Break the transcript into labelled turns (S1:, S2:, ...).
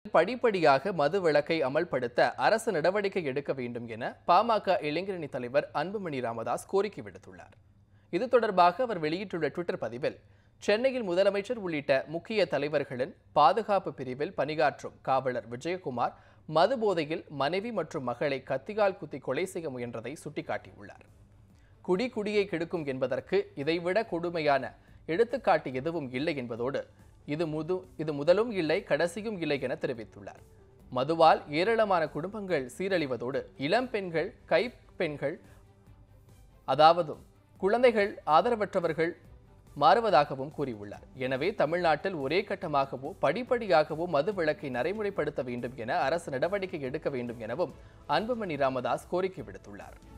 S1: படிப்படியாக மது விலக்கை அமல்படுத்த அரசு நடவடிக்கை எடுக்க வேண்டும் என பாமக இளைஞரணி தலைவர் அன்புமணி ராமதாஸ் கோரிக்கை விடுத்துள்ளார் இது தொடர்பாக அவர் வெளியிட்டுள்ள ட்விட்டர் பதிவில் சென்னையில் முதலமைச்சர் உள்ளிட்ட முக்கிய தலைவர்களின் பாதுகாப்பு பிரிவில் பணியாற்றும் காவலர் விஜயகுமார் மது போதையில் மனைவி மற்றும் மகளை கத்தியால் குத்தி கொலை செய்ய முயன்றதை சுட்டிக்காட்டியுள்ளார் குடி குடியை கெடுக்கும் என்பதற்கு இதைவிட கொடுமையான எடுத்துக்காட்டு எதுவும் இல்லை என்பதோடு இது முது இது முதலும் இல்லை கடைசியும் இல்லை என தெரிவித்துள்ளார் மதுவால் ஏராளமான குடும்பங்கள் சீரழிவதோடு இளம் பெண்கள் கைப்பெண்கள் அதாவது குழந்தைகள் ஆதரவற்றவர்கள் மாறுவதாகவும் கூறியுள்ளார் எனவே தமிழ்நாட்டில் ஒரே கட்டமாகவோ படிப்படியாகவோ மது விலக்கை நடைமுறைப்படுத்த வேண்டும் என அரசு நடவடிக்கை எடுக்க வேண்டும் எனவும் அன்புமணி ராமதாஸ் கோரிக்கை விடுத்துள்ளார்